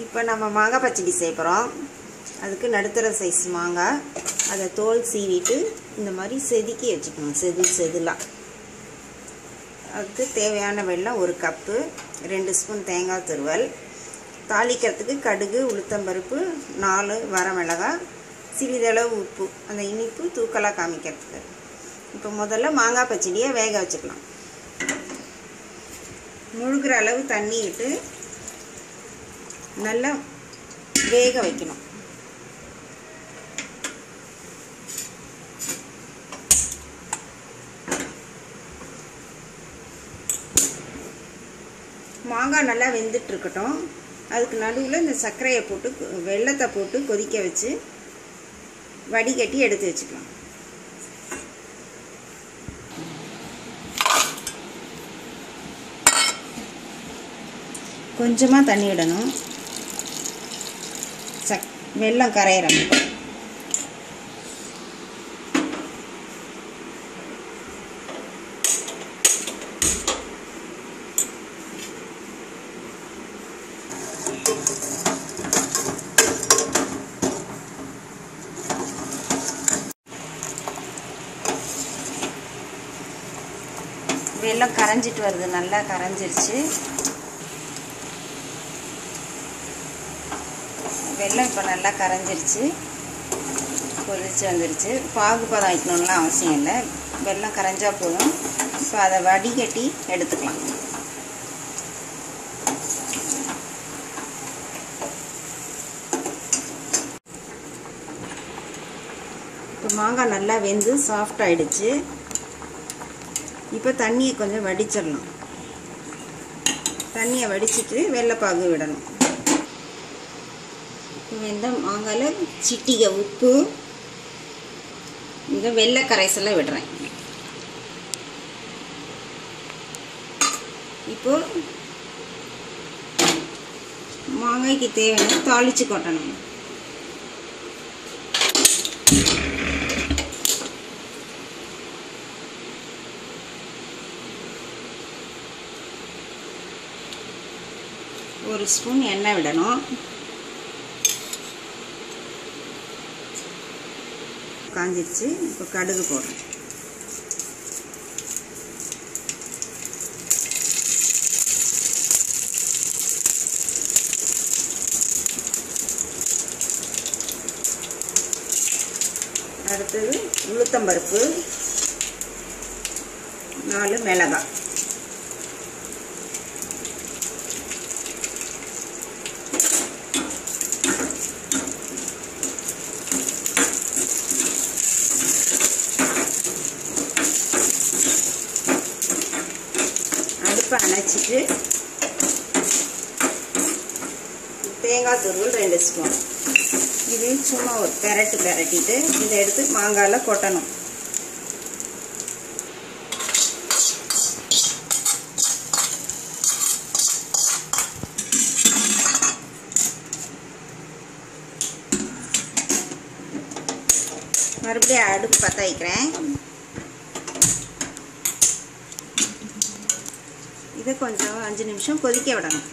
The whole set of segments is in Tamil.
இப்போ நம்ம மாங்காய் பச்சடி செய்கிறோம் அதுக்கு நடுத்தர சைஸ் மாங்காய் அதை தோல் சீவிட்டு இந்த மாதிரி செதுக்கி வச்சுக்கணும் செது செதுலாம் அதுக்கு தேவையான வெல்லம் ஒரு கப்பு ரெண்டு ஸ்பூன் தேங்காய் துருவல் தாளிக்கிறதுக்கு கடுகு உளுத்தம்பருப்பு நாலு வரமிளகாய் சிறிதளவு உப்பு அந்த இனிப்பு தூக்கலாக காமிக்கிறதுக்கு இப்போ முதல்ல மாங்காய் பச்சடியை வேக வச்சுக்கலாம் முழுகிற அளவு தண்ணி விட்டு நல்லா வேக வைக்கணும் மாங்காய் நல்லா வெந்துட்டு இருக்கட்டும் அதுக்கு நடுவில் இந்த சர்க்கரையை போட்டு வெள்ளத்தை போட்டு கொதிக்க வச்சு வடிகட்டி எடுத்து வச்சுக்கலாம் கொஞ்சமாக தண்ணி விடணும் சக் வெள்ளம் கரையிறணும் வெள்ளம் கரைஞ்சிட்டு வருது நல்லா கரைஞ்சிருச்சு வெள்ளம் இப்போ நல்லா கரைஞ்சிருச்சு கொதிச்சு வந்துருச்சு பாகுபதம் வைக்கணும்லாம் அவசியம் இல்லை வெள்ளம் கரைஞ்சா போதும் இப்போ அதை வடிகட்டி எடுத்துக்கலாம் இப்போ மாங்காய் நல்லா வெந்து சாஃப்ட் ஆயிடுச்சு இப்போ தண்ணியை கொஞ்சம் வடிச்சிடலாம் தண்ணியை வடிச்சிட்டு வெள்ளைப்பாகு விடணும் வெந்த மாங்காயில் சிட்டிகை உப்பு இந்த வெள்ளை கரைசலை விடுறேன் இப்போ மாங்காய்க்கு தேவையான தாளித்து கொட்டணும் ஒரு ஸ்பூன் எண்ணெய் விடணும் காஞ்சிருச்சு இப்போ கடுகு போடுறேன் அடுத்தது உளுத்தம்பருப்பு நாலு மிளகாய் அடுப்பை அணைச்சிட்டு தேங்காய் துருவல் ரெண்டு ஸ்பூன் இது சும்மா ஒரு பெரட்டு பெரட்டிட்டு இதை எடுத்து மாங்காயில் கொட்டணும் மறுபடியும் அடுப்பு பற்ற வைக்கிறேன் இதை கொஞ்சம் அஞ்சு நிமிஷம் கொதிக்க விடணும்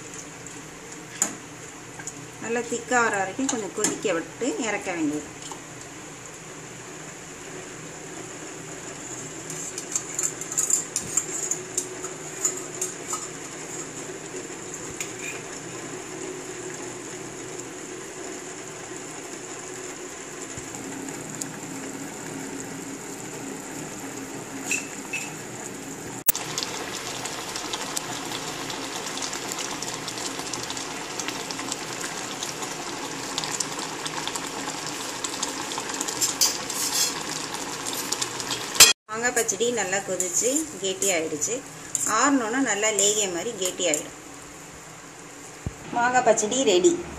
நல்லா திக்காக வர வரைக்கும் கொஞ்சம் கொதிக்க விட்டு இறக்க வேண்டியது மாங்காய் பச்சடி நல்லா கொதிச்சு கெட்டி ஆயிடுச்சு ஆறினோன்னா நல்லா லேகிய மாதிரி கெட்டி ஆகிடும் மாங்காய் பச்சடி ரெடி